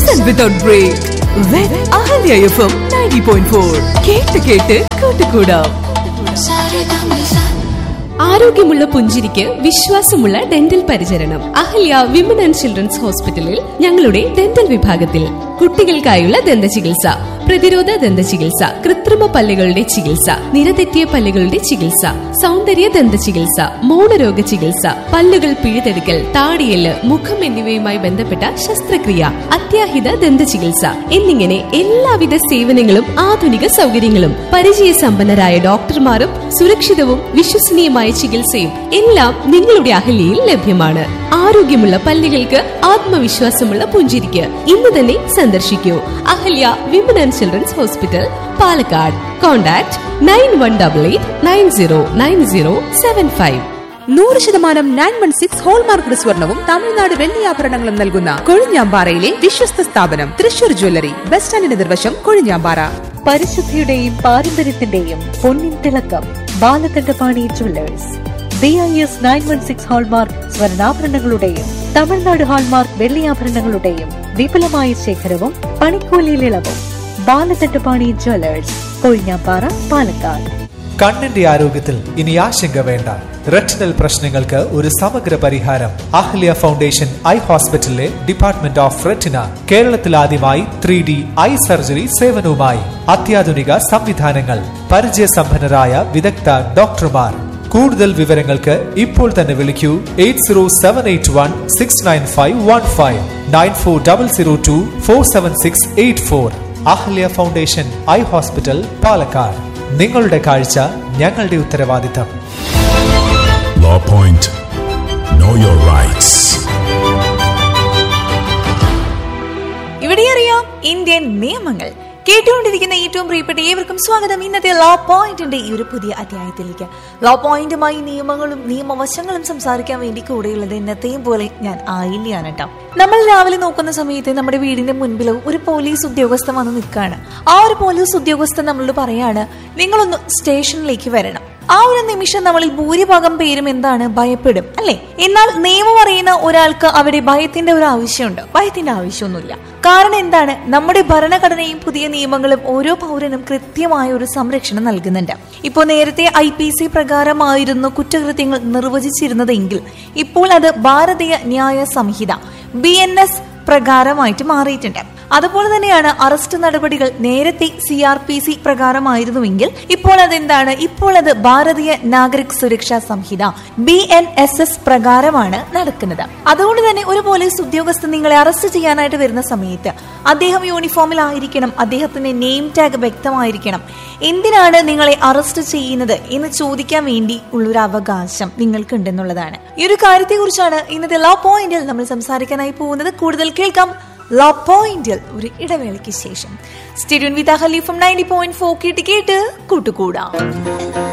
Listen without break with Ahalya FM 90.4. കേട്ട് കേട്ട് കൂട്ടുകൂടാം ആരോഗ്യമുള്ള പുഞ്ചിരിക്ക് വിശ്വാസമുള്ള ഡെന്റൽ പരിചരണം അഹല്യ വിമൻ ആൻഡ് ചിൽഡ്രൻസ് ഹോസ്പിറ്റലിൽ ഞങ്ങളുടെ ഡെന്റൽ വിഭാഗത്തിൽ കുട്ടികൾക്കായുള്ള ദന്ത ചികിത്സ പ്രതിരോധ ദന്ത ചികിത്സ കൃത്രിമ പല്ലുകളുടെ ചികിത്സ നിരതെറ്റിയ പല്ലുകളുടെ ചികിത്സ സൗന്ദര്യ ദന്ത ചികിത്സ മൗനരോഗ ചികിത്സ പല്ലുകൾ പിഴുതെടുക്കൽ താടിയല് മുഖം എന്നിവയുമായി ബന്ധപ്പെട്ട ശസ്ത്രക്രിയ അത്യാഹിത ദന്ത ചികിത്സ എന്നിങ്ങനെ എല്ലാവിധ സേവനങ്ങളും ആധുനിക സൗകര്യങ്ങളും പരിചയസമ്പന്നരായ ഡോക്ടർമാരും സുരക്ഷിതവും വിശ്വസനീയമായ ചികിത്സയും എല്ലാം നിങ്ങളുടെ അഹല്യയിൽ ലഭ്യമാണ് ആരോഗ്യമുള്ള പല്ലുകൾക്ക് ആത്മവിശ്വാസമുള്ള പുഞ്ചിരിക്ക് ഇന്ന് തന്നെ സന്ദർശിക്കൂ Ahalya women and children's hospital Palakkad contact nine one double eight nine zero nine zero seven five നൂറ് ശതമാനം നയൻ വൺ സിക്സ് ഹോൾമാർക്ക് സ്വർണവും തമിഴ്നാട് വെള്ളിയാഭരണങ്ങളും നൽകുന്ന കൊഴിഞ്ഞാമ്പാറയിലെ വിശ്വസ്ത സ്ഥാപനം തൃശൂർ ജ്വല്ലറി ബസ് സ്റ്റാൻഡിന് നിർവശം കൊഴിഞ്ഞാമ്പാറ പരിശുദ്ധിയുടെയും പാരമ്പര്യത്തിന്റെയും പൊന്നിൻ തിളക്കം Balakandapani jewellers B I S nine one six hallmark സ്വർണ്ണാഭരണങ്ങളുടെയും തമിഴ്നാട് ഹാൾമാർക്ക് വെള്ളിയാഭരണങ്ങളുടെയും വിപുലമായ ശേഖരവും പണിക്കൂലിയിൽ ഇളവും ബാലകണ്ഠപാണി ജ്വല്ലേഴ്സ് കൊഴിഞ്ഞാപ്പാറ പാലക്കാട് കണ്ണിന്റെ ആരോഗ്യത്തിൽ ഇനി ആശങ്ക വേണ്ട റെറ്റിനൽ പ്രശ്നങ്ങൾക്ക് ഒരു സമഗ്ര പരിഹാരം അഹ്ലിയ ഫൗണ്ടേഷൻ ഐ ഹോസ്പിറ്റലിലെ ഡിപ്പാർട്ട്മെന്റ് ഓഫ് റെറ്റിന കേരളത്തിൽ ആദ്യമായി ത്രീ ഡി ഐ സർജറി സേവനവുമായി അത്യാധുനിക സംവിധാനങ്ങൾ പരിചയസമ്പന്നരായ വിദഗ്ധ ഡോക്ടർമാർ കൂടുതൽ വിവരങ്ങൾക്ക് ഇപ്പോൾ തന്നെ വിളിക്കൂ eight zero seven eight one six nine five one five nine four double zero two four seven six eight four Ahalia foundation eye hospital Palakkad നിങ്ങളുടെ കാഴ്ച ഞങ്ങളുടെ ഉത്തരവാദിത്തം Law Point. Know your rights. ഇവിടെ അറിയാം ഇന്ത്യൻ നിയമങ്ങൾ കേട്ടുകൊണ്ടിരിക്കുന്ന ഏറ്റവും പ്രിയപ്പെട്ട ഏവർക്കും സ്വാഗതം ഇന്നത്തെ ലോ പോയിന്റിന്റെ ഈ ഒരു പുതിയ അധ്യായത്തിലേക്ക് ലോ പോയിന്റുമായി നിയമങ്ങളും നിയമവശങ്ങളും സംസാരിക്കാൻ വേണ്ടി കൂടെയുള്ളത് എന്നത്തെയും പോലെ ഞാൻ ആയില്ലാണ് കേട്ടോ നമ്മൾ രാവിലെ നോക്കുന്ന സമയത്ത് നമ്മുടെ വീടിന്റെ മുൻപിൽ ഒരു പോലീസ് ഉദ്യോഗസ്ഥൻ വന്ന് നിൽക്കുകയാണ് ആ ഒരു പോലീസ് ഉദ്യോഗസ്ഥൻ നമ്മളോട് പറയാണ് നിങ്ങളൊന്ന് സ്റ്റേഷനിലേക്ക് വരണം ആ ഒരു നിമിഷം നമ്മളിൽ ഭൂരിഭാഗം പേരും എന്താണ് ഭയപ്പെടും അല്ലെ എന്നാൽ നിയമം അറിയുന്ന ഒരാൾക്ക് അവിടെ ഭയത്തിന്റെ ഒരു ആവശ്യമുണ്ട് ഭയത്തിന്റെ ആവശ്യമൊന്നുമില്ല കാരണം എന്താണ് നമ്മുടെ ഭരണഘടനയും പുതിയ നിയമങ്ങളും ഓരോ പൗരനും കൃത്യമായ ഒരു സംരക്ഷണം നൽകുന്നുണ്ട് ഇപ്പോൾ നേരത്തെ ഐ പി സി പ്രകാരമായിരുന്നു കുറ്റകൃത്യങ്ങൾ നിർവചിച്ചിരുന്നതെങ്കിൽ ഇപ്പോൾ അത് Bharatiya Nyaya Sanhita B N S പ്രകാരമായിട്ട് മാറിയിട്ടുണ്ട് അതുപോലെ തന്നെയാണ് അറസ്റ്റ് നടപടികൾ നേരത്തെ സി ആർ പി സി പ്രകാരമായിരുന്നുവെങ്കിൽ ഇപ്പോൾ അതെന്താണ് ഇപ്പോൾ അത് Bharatiya Nagarik Suraksha Sanhita B N S S പ്രകാരമാണ് നടക്കുന്നത് അതുകൊണ്ട് തന്നെ ഒരു പോലീസ് ഉദ്യോഗസ്ഥൻ നിങ്ങളെ അറസ്റ്റ് ചെയ്യാനായിട്ട് വരുന്ന സമയത്ത് അദ്ദേഹം യൂണിഫോമിലായിരിക്കണം അദ്ദേഹത്തിന്റെ നെയിം ടാഗ് വ്യക്തമായിരിക്കണം എന്തിനാണ് നിങ്ങളെ അറസ്റ്റ് ചെയ്യുന്നത് എന്ന് ചോദിക്കാൻ വേണ്ടി ഉള്ളൊരു അവകാശം നിങ്ങൾക്കുണ്ടെന്നുള്ളതാണ് ഈ ഒരു കാര്യത്തെക്കുറിച്ചാണ് ഇന്നത്തെ ലോ പോയിന്റിൽ നമ്മൾ സംസാരിക്കാനായി പോകുന്നത് കൂടുതൽ കേൾക്കാം ലോ പോയിന്റിൽ ഒരു ഇടവേളയ്ക്ക് ശേഷം സ്റ്റേഡിയം വിത്ത് ഹലീഫും നയൻറ്റി പോയിന്റ് ഫോർ കേട്ട് കേട്ട് കൂട്ടുകൂടാം